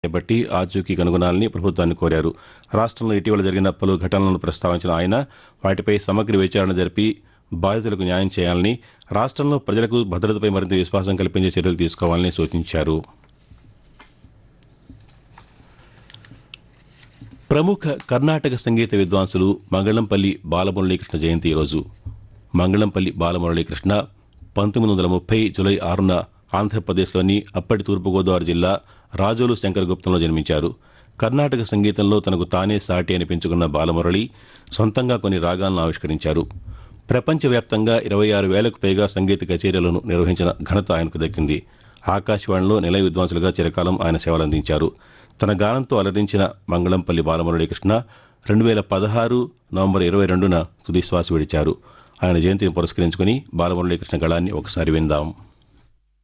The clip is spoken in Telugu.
చేపట్టి ఆచూకీ కనుగొనాలని ప్రభుత్వాన్ని కోరారు రాష్ట్రంలో ఇటీవల జరిగిన పలు ఘటనలను ప్రస్తావించిన ఆయన వాటిపై సమగ్ర విచారణ జరిపి బాధితులకు న్యాయం చేయాలని రాష్ట్రంలో ప్రజలకు భద్రతపై మరింత విశ్వాసం కల్పించే చర్యలు తీసుకోవాలని సూచించారు ప్రముఖ కర్ణాటక సంగీత విద్వాంసులు మంగళంపల్లి బాలమురళీకృష్ణ జయంతి ఈరోజు మంగళంపల్లి బాలమురళీకృష్ణ పంతొమ్మిది వందల ముప్పై జులై ఆరున ఆంధ్రప్రదేశ్లోని అప్పటి తూర్పుగోదావరి జిల్లా రాజోలు శంకరగుప్తంలో జన్మించారు కర్ణాటక సంగీతంలో తనకు తానే సాటి అనిపించుకున్న బాలమురళి సొంతంగా కొన్ని రాగాలను ఆవిష్కరించారు ప్రపంచవ్యాప్తంగా ఇరవై ఆరు వేలకు పైగా సంగీత కచేరీలను నిర్వహించిన ఘనత ఆయనకు దక్కింది ఆకాశవాణిలో నిలయ విద్వాంసులుగా చిరకాలం ఆయన సేవలందించారు తన గానంతో అలరించిన మంగళంపల్లి బాలమురళీకృష్ణ రెండు వేల పదహారు నవంబర్ ఇరవై రెండున తుది శ్వాస విడిచారు ఆయన జయంతిని పురస్కరించుకుని బాలమురళీకృష్ణ గళాన్ని ఒకసారి విందాం